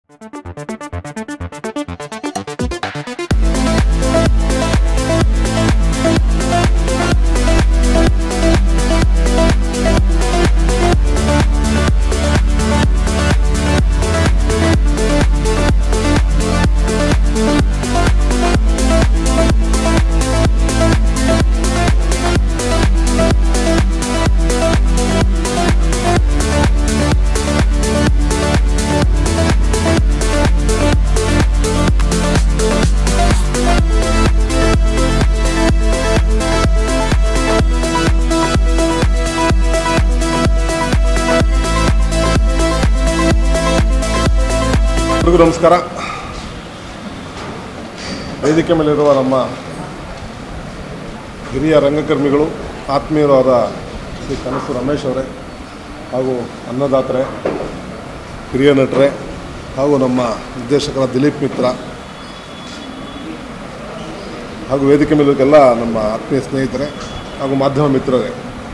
ಎಲ್ರಿಗೂ ನಮಸ್ಕಾರ ವೇದಿಕೆ ಮೇಲಿರುವ ನಮ್ಮ ಹಿರಿಯ ರಂಗಕರ್ಮಿಗಳು ಆತ್ಮೀಯರು ಆದ ಶ್ರೀ ಕನಸು ರಮೇಶ್ ಅವರೇ ಹಾಗೂ ಅನ್ನದಾತರೆ ಹಿರಿಯ ನಟರೆ ಹಾಗೂ ನಮ್ಮ ನಿರ್ದೇಶಕರ ದಿಲೀಪ್ ಮಿತ್ರ ಹಾಗೂ ವೇದಿಕೆ ಮೇಲಿರೋಕ್ಕೆಲ್ಲ ನಮ್ಮ ಆತ್ಮೀಯ ಸ್ನೇಹಿತರೆ ಹಾಗೂ ಮಾಧ್ಯಮ ಮಿತ್ರರೇ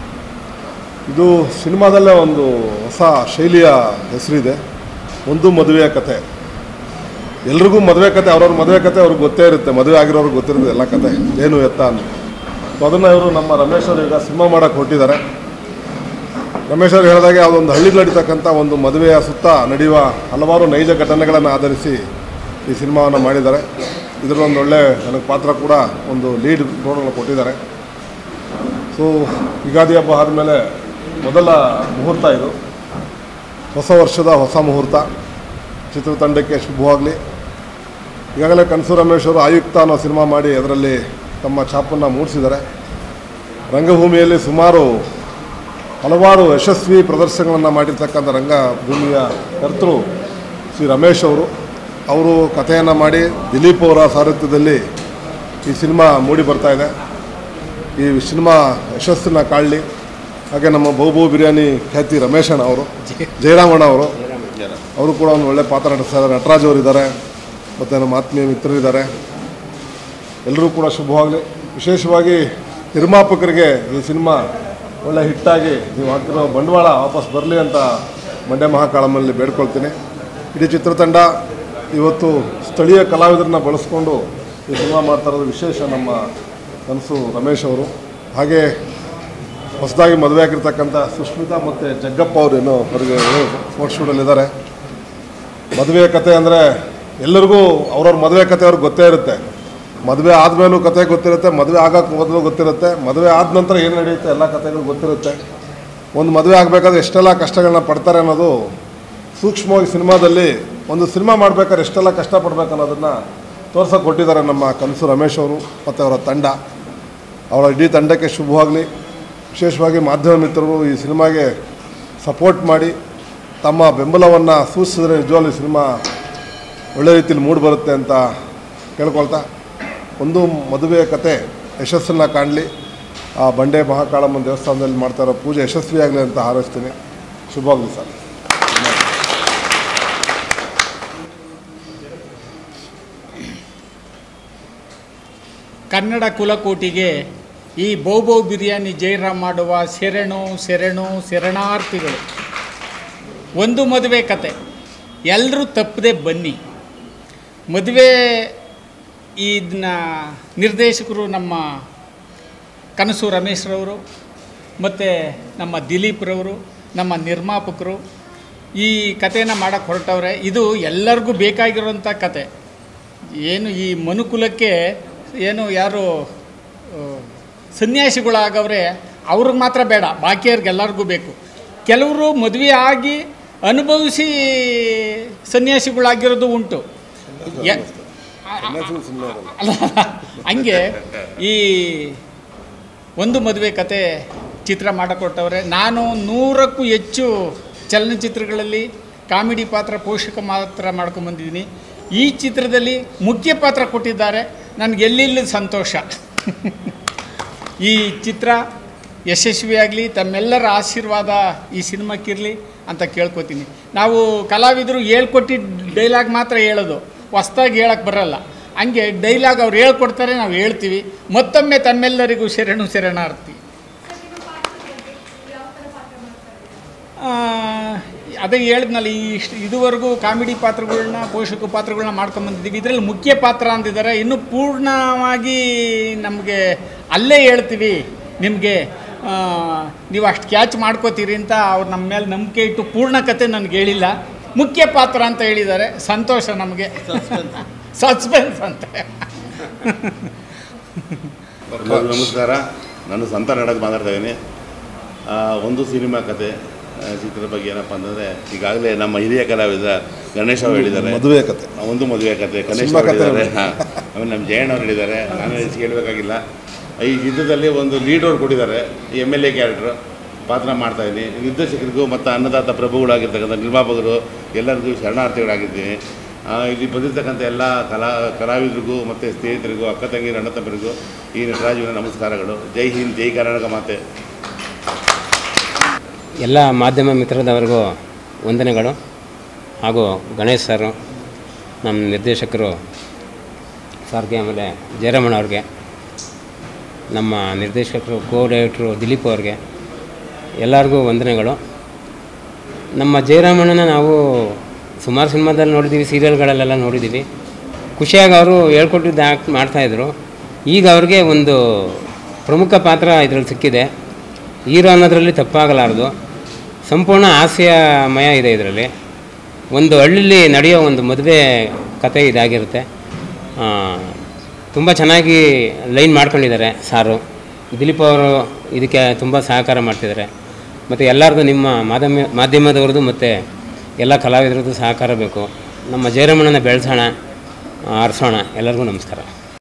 ಇದು ಸಿನಿಮಾದಲ್ಲೇ ಒಂದು ಹೊಸ ಶೈಲಿಯ ಹೆಸರಿದೆ ಒಂದು ಮದುವೆಯ ಕತೆ ಎಲ್ರಿಗೂ ಮದುವೆ ಕತೆ ಅವ್ರವ್ರ ಮದುವೆ ಕತೆ ಅವ್ರಿಗೆ ಗೊತ್ತೇ ಇರುತ್ತೆ ಮದುವೆ ಆಗಿರೋರ್ಗೆ ಗೊತ್ತಿರುತ್ತೆ ಎಲ್ಲ ಕತೆ ಏನು ಎತ್ತ ಅಂತ ಸೊ ಅದನ್ನು ಇವರು ನಮ್ಮ ರಮೇಶ್ ಅವರು ಈಗ ಸಿನಿಮಾ ಮಾಡೋಕ್ಕೆ ಹೊರಟಿದ್ದಾರೆ ರಮೇಶ್ ಅವರು ಹೇಳಿದಾಗೆ ಅದೊಂದು ಹಳ್ಳಿಗೆ ನಡೀತಕ್ಕಂಥ ಒಂದು ಮದುವೆಯ ಸುತ್ತ ನಡೆಯುವ ಹಲವಾರು ನೈಜ ಘಟನೆಗಳನ್ನು ಆಧರಿಸಿ ಈ ಸಿನಿಮಾವನ್ನು ಮಾಡಿದ್ದಾರೆ ಇದರಲ್ಲೊಂದು ಒಳ್ಳೆ ನನಗೆ ಪಾತ್ರ ಕೂಡ ಒಂದು ಲೀಡ್ ರೋಲನ್ನು ಕೊಟ್ಟಿದ್ದಾರೆ ಸೊ ಯುಗಾದಿ ಹಬ್ಬ ಆದಮೇಲೆ ಮೊದಲ ಮುಹೂರ್ತ ಇದು ಹೊಸ ವರ್ಷದ ಹೊಸ ಮುಹೂರ್ತ ಚಿತ್ರತಂಡಕ್ಕೆ ಶುಭವಾಗಲಿ ಈಗಾಗಲೇ ಕನಸು ರಮೇಶ್ ಅವರು ಆಯುಕ್ತ ಅನ್ನೋ ಸಿನಿಮಾ ಮಾಡಿ ಅದರಲ್ಲಿ ತಮ್ಮ ಛಾಪನ್ನು ಮೂಡಿಸಿದ್ದಾರೆ ರಂಗಭೂಮಿಯಲ್ಲಿ ಸುಮಾರು ಹಲವಾರು ಯಶಸ್ವಿ ಪ್ರದರ್ಶನಗಳನ್ನು ಮಾಡಿರ್ತಕ್ಕಂಥ ರಂಗಭೂಮಿಯ ಕರ್ತೃ ಶ್ರೀ ರಮೇಶ್ ಅವರು ಅವರು ಕಥೆಯನ್ನು ಮಾಡಿ ದಿಲೀಪ್ ಅವರ ಸಾರಥ್ಯದಲ್ಲಿ ಈ ಸಿನಿಮಾ ಮೂಡಿ ಬರ್ತಾ ಇದೆ ಈ ಸಿನಿಮಾ ಯಶಸ್ಸನ್ನು ಕಾಣಲಿ ಹಾಗೆ ನಮ್ಮ ಬಹುಬು ಬಿರಿಯಾನಿ ಖ್ಯಾತಿ ರಮೇಶಣ್ಣ ಅವರು ಜಯರಾಮಣ್ಣ ಅವರು ಅವರು ಕೂಡ ಒಂದು ಒಳ್ಳೆ ಪಾತ್ರ ನಟಿಸ್ತಾರೆ ನಟರಾಜ್ ಅವರು ಇದ್ದಾರೆ ಮತ್ತು ನಮ್ಮ ಆತ್ಮೀಯ ಮಿತ್ರರಿದ್ದಾರೆ ಎಲ್ಲರೂ ಕೂಡ ಶುಭವಾಗಲಿ ವಿಶೇಷವಾಗಿ ನಿರ್ಮಾಪಕರಿಗೆ ಈ ಸಿನಿಮಾ ಒಳ್ಳೆ ಹಿಟ್ಟಾಗಿ ನೀವು ಹಾಕಿರೋ ಬಂಡವಾಳ ವಾಪಸ್ ಬರಲಿ ಅಂತ ಮಂಡ್ಯ ಮಹಾಕಾಳಮ್ಮಲ್ಲಿ ಬೇಡ್ಕೊಳ್ತೀನಿ ಇಡೀ ಚಿತ್ರತಂಡ ಇವತ್ತು ಸ್ಥಳೀಯ ಕಲಾವಿದರನ್ನ ಬಳಸ್ಕೊಂಡು ಈ ಸಿನಿಮಾ ಮಾಡ್ತಾ ಇರೋದು ವಿಶೇಷ ನಮ್ಮ ಕನಸು ರಮೇಶ್ ಅವರು ಹಾಗೆ ಹೊಸದಾಗಿ ಮದುವೆ ಆಗಿರ್ತಕ್ಕಂಥ ಸುಷ್ಮಿತಾ ಮತ್ತು ಜಗ್ಗಪ್ಪ ಅವರೇನು ಅವರಿಗೆ ಫೋಟೋ ಶೂಟಲ್ಲಿದ್ದಾರೆ ಮದುವೆಯ ಕತೆ ಅಂದರೆ ಎಲ್ಲರಿಗೂ ಅವ್ರವ್ರ ಮದುವೆ ಕತೆ ಅವ್ರಿಗೆ ಗೊತ್ತೇ ಇರುತ್ತೆ ಮದುವೆ ಆದಮೇಲೂ ಕತೆ ಗೊತ್ತಿರುತ್ತೆ ಮದುವೆ ಆಗೋಕ್ಕೆ ಮೊದಲು ಗೊತ್ತಿರುತ್ತೆ ಮದುವೆ ಆದ ನಂತರ ಏನು ನಡೆಯುತ್ತೆ ಎಲ್ಲ ಕತೆಗಳು ಗೊತ್ತಿರುತ್ತೆ ಒಂದು ಮದುವೆ ಆಗಬೇಕಾದ್ರೆ ಎಷ್ಟೆಲ್ಲ ಕಷ್ಟಗಳನ್ನ ಪಡ್ತಾರೆ ಅನ್ನೋದು ಸೂಕ್ಷ್ಮವಾಗಿ ಸಿನಿಮಾದಲ್ಲಿ ಒಂದು ಸಿನಿಮಾ ಮಾಡ್ಬೇಕಾದ್ರೆ ಎಷ್ಟೆಲ್ಲ ಕಷ್ಟಪಡ್ಬೇಕು ಅನ್ನೋದನ್ನು ತೋರ್ಸೋಕೆ ಕೊಟ್ಟಿದ್ದಾರೆ ನಮ್ಮ ಕನಸು ರಮೇಶ್ ಅವರು ಮತ್ತು ಅವರ ತಂಡ ಅವರ ಇಡೀ ತಂಡಕ್ಕೆ ಶುಭವಾಗಲಿ ವಿಶೇಷವಾಗಿ ಮಾಧ್ಯಮ ಮಿತ್ರರು ಈ ಸಿನಿಮಾಗೆ ಸಪೋರ್ಟ್ ಮಾಡಿ ತಮ್ಮ ಬೆಂಬಲವನ್ನು ಸೂಚಿಸಿದ್ರೆ ನಿಜವಾಗ್ಲೂ ಈ ಸಿನಿಮಾ ಒಳ್ಳೆ ರೀತಿಯಲ್ಲಿ ಮೂಡಿ ಬರುತ್ತೆ ಅಂತ ಕೇಳ್ಕೊಳ್ತಾ ಒಂದು ಮದುವೆಯ ಕತೆ ಯಶಸ್ಸನ್ನು ಕಾಣಲಿ ಆ ಬಂಡೆ ಮಹಾಕಾಳಮ್ಮನ ದೇವಸ್ಥಾನದಲ್ಲಿ ಮಾಡ್ತಾ ಇರೋ ಪೂಜೆ ಯಶಸ್ವಿಯಾಗಲಿ ಅಂತ ಹಾರೈಸ್ತೀನಿ ಶುಭವಾಗಲಿ ಸರ್ ಕನ್ನಡ ಕುಲಕೋಟಿಗೆ ಈ ಬೋಬೋ ಬಿರಿಯಾನಿ ಜೈರಾಮ್ ಮಾಡುವ ಶರಣು ಶರಣು ಶರಣಾರ್ಥಿಗಳು ಒಂದು ಮದುವೆ ಕತೆ ಎಲ್ಲರೂ ತಪ್ಪದೆ ಬನ್ನಿ ಮದುವೆ ಇದನ್ನ ನಿರ್ದೇಶಕರು ನಮ್ಮ ಕನಸು ರಮೇಶ್ರವರು ಮತ್ತು ನಮ್ಮ ದಿಲೀಪ್ರವರು ನಮ್ಮ ನಿರ್ಮಾಪಕರು ಈ ಕಥೆನ ಮಾಡೋಕ್ಕೆ ಹೊರಟವ್ರೆ ಇದು ಎಲ್ಲರಿಗೂ ಬೇಕಾಗಿರೋಂಥ ಕತೆ ಏನು ಈ ಮನುಕುಲಕ್ಕೆ ಏನು ಯಾರು ಆ, ಸನ್ಯಾಸಿಗಳಾಗವ್ರೆ ಅವ್ರಿಗೆ ಮಾತ್ರ ಬೇಡ ಬಾಕಿಯವ್ರಿಗೆಲ್ಲರಿಗೂ ಬೇಕು ಕೆಲವರು ಮದುವೆ ಆಗಿ ಅನುಭವಿಸಿ ಸನ್ಯಾಸಿಗಳಾಗಿರೋದು ಉಂಟು ಯ- ಸುಮ್ಮನೆ ಇರಲ್ಲ ಅಲ್ಲ ಹಂಗೆ ಈ ಒಂದು ಮದುವೆ ಕತೆ ಚಿತ್ರ ಮಾಡಿಕೊಟ್ಟವ್ರೆ ನಾನು ನೂರಕ್ಕೂ ಹೆಚ್ಚು ಚಲನಚಿತ್ರಗಳಲ್ಲಿ ಕಾಮಿಡಿ ಪಾತ್ರ ಪೋಷಕ ಪಾತ್ರ ಮಾಡ್ಕೊಂಬಂದಿದ್ದೀನಿ ಈ ಚಿತ್ರದಲ್ಲಿ ಮುಖ್ಯ ಪಾತ್ರ ಕೊಟ್ಟಿದ್ದಾರೆ ನನಗೆ ಎಲ್ಲಿಲ್ಲ ಸಂತೋಷ ಈ ಚಿತ್ರ ಯಶಸ್ವಿಯಾಗಲಿ ತಮ್ಮೆಲ್ಲರ ಆಶೀರ್ವಾದ ಈ ಸಿನಿಮಾಕ್ಕಿರಲಿ ಅಂತ ಕೇಳ್ಕೊತೀನಿ ನಾವು ಕಲಾವಿದರು ಹೇಳ್ಕೊಟ್ಟಿದ್ದ ಡೈಲಾಗ್ ಮಾತ್ರ ಹೇಳೋದು ಹೊಸ್ದಾಗಿ ಹೇಳಕ್ಕೆ ಬರಲ್ಲ ಹಂಗೆ ಡೈಲಾಗ್ ಅವ್ರು ಹೇಳ್ಕೊಡ್ತಾರೆ ನಾವು ಹೇಳ್ತೀವಿ ಮತ್ತೊಮ್ಮೆ ತಮ್ಮೆಲ್ಲರಿಗೂ ಶರಣು ಶರಣಾರ್ಥಿ ಆ, ಅದೇ ಹೇಳಿದ್ನಲ್ಲ ಈ ಇಷ್ಟು ಇದುವರೆಗೂ ಕಾಮಿಡಿ ಪಾತ್ರಗಳನ್ನ ಪೋಷಕ ಪಾತ್ರಗಳನ್ನ ಮಾಡ್ಕೊಂಬಂದಿದ್ದೀವಿ ಇದರಲ್ಲಿ ಮುಖ್ಯ ಪಾತ್ರ ಅಂದಿದ್ದಾರೆ ಇನ್ನು ಪೂರ್ಣವಾಗಿ ನಮಗೆ ಅಲ್ಲೇ ಹೇಳ್ತೀವಿ ನಿಮಗೆ ನೀವು ಅಷ್ಟು ಕ್ಯಾಚ್ ಮಾಡ್ಕೋತೀರಿ ಅಂತ ಅವ್ರು ನಮ್ಮ ಮೇಲೆ ನಂಬಿಕೆ ಇಟ್ಟು ಪೂರ್ಣ ಕತೆ ನನಗೆ ಹೇಳಿಲ್ಲ ಮುಖ್ಯ ಪಾತ್ರ ಅಂತ ಹೇಳಿದ್ದಾರೆ ಸಂತೋಷ ನಮಗೆ ಸಸ್ಪೆನ್ಸ್ ಅಂತ ಎಲ್ಲರಿಗೂ ನಮಸ್ಕಾರ ನಾನು ಸಂತ ನಡಕ್ ಮಾತಾಡ್ತಾ ಇದ್ದೀನಿ ಆ, ಒಂದು ಸಿನಿಮಾ ಕತೆ ಆ, ಚಿತ್ರದ ಬಗ್ಗೆ ಏನಪ್ಪ ಅಂತಂದರೆ ಈಗಾಗಲೇ ನಮ್ಮ ಹಿರಿಯ ಕಲಾವಿದ ಗಣೇಶ್ ಅವರು ಹೇಳಿದ್ದಾರೆ ಮದುವೆ ಕತೆ ಆ, ಒಂದು ಮದುವೆ ಕತೆ ಗಣೇಶ್ ಸಿನಿಮಾ ಅವರು ಕತೆ ಹೇಳಿದ್ದಾರೆ ಹಾಂ ಆಮೇಲೆ ನಮ್ಮ ಜಯಣ್ಣ ಅವ್ರು ಹೇಳಿದ್ದಾರೆ ನಾನು ಹೆಚ್ಚು ಹೇಳಬೇಕಾಗಿಲ್ಲ ಈ ಯುದ್ಧದಲ್ಲಿ ಒಂದು ಲೀಡ್ ಅವ್ರು ಕೊಟ್ಟಿದ್ದಾರೆ ಎಮ್ ಎಲ್ ಎ ಕ್ಯಾರೆಕ್ಟ್ರು ಪಾತ್ರ ಮಾಡ್ತಾಯಿದ್ದೀನಿ ನಿರ್ದೇಶಕರಿಗೂ ಮತ್ತು ಅನ್ನದಾತ ಪ್ರಭುಗಳಾಗಿರ್ತಕ್ಕಂಥ ನಿರ್ಮಾಪಕರು ಎಲ್ಲರಿಗೂ ಶರಣಾರ್ಥಿಗಳಾಗಿದ್ದೀನಿ ಆ, ಇಲ್ಲಿ ಬಂದಿರತಕ್ಕಂಥ ಎಲ್ಲ ಕಲಾ ಕಲಾವಿದರಿಗೂ ಮತ್ತು ಸ್ನೇಹಿತರಿಗೂ ಅಕ್ಕ ತಂಗಿರ ಅಣ್ಣ ತಮ್ಮರಿಗೂ ಈ ನಟರಾಜುವಿನ ನಮಸ್ಕಾರಗಳು ಜೈ ಹಿಂದ್ ಜೈ ಕರ್ನಾಟಕ ಮಾತೆ ಎಲ್ಲ ಮಾಧ್ಯಮ ಮಿತ್ರದವರಿಗೂ ವಂದನೆಗಳು ಹಾಗೂ ಗಣೇಶ್ ಸರು ನಮ್ಮ ನಿರ್ದೇಶಕರು ಸರ್ಗೆ ಆಮೇಲೆ ಜಯರಮಣ ಅವ್ರಿಗೆ ನಮ್ಮ ನಿರ್ದೇಶಕರು ಕೋ ಡೈರೆಕ್ಟ್ರು ದಿಲೀಪ್ ಅವ್ರಿಗೆ ಎಲ್ಲರಿಗೂ ವಂದನೆಗಳು ನಮ್ಮ ಜಯರಾಮಣ್ಣನ ನಾವು ಸುಮಾರು ಸಿನಿಮಾದಲ್ಲಿ ನೋಡಿದ್ದೀವಿ ಸೀರಿಯಲ್ಗಳಲ್ಲೆಲ್ಲ ನೋಡಿದ್ದೀವಿ ಖುಷಿಯಾಗಿ ಅವರು ಹೇಳ್ಕೊಟ್ಟಿದ್ದು ಆ್ಯಕ್ಟ್ ಮಾಡ್ತಾಯಿದ್ರು ಈಗ ಅವ್ರಿಗೆ ಒಂದು ಪ್ರಮುಖ ಪಾತ್ರ ಇದರಲ್ಲಿ ಸಿಕ್ಕಿದೆ ಹೀರೋ ಅನ್ನೋದರಲ್ಲಿ ತಪ್ಪಾಗಲಾರದು ಸಂಪೂರ್ಣ ಹಾಸ್ಯಮಯ ಇದೆ ಇದರಲ್ಲಿ ಒಂದು ಹಳ್ಳಿಲಿ ನಡೆಯೋ ಒಂದು ಮದುವೆ ಕತೆ ಇದಾಗಿರುತ್ತೆ ತುಂಬ ಚೆನ್ನಾಗಿ ಲೈನ್ ಮಾಡ್ಕೊಂಡಿದ್ದಾರೆ ಸಾರು ದಿಲೀಪ್ ಅವರು ಇದಕ್ಕೆ ತುಂಬ ಸಹಕಾರ ಮಾಡ್ತಿದ್ದಾರೆ ಮತ್ತು ಎಲ್ಲರದು ನಿಮ್ಮ ಮಾಧ್ಯಮ ಮಾಧ್ಯಮದವ್ರದ್ದು ಮತ್ತು ಎಲ್ಲ ಕಲಾವಿದರದ್ದು ಸಹಕಾರ ಬೇಕು ನಮ್ಮ ಜಯರಮಣ್ಣನ ಬೆಳೆಸೋಣ ಆರಿಸೋಣ ಎಲ್ಲರಿಗೂ ನಮಸ್ಕಾರ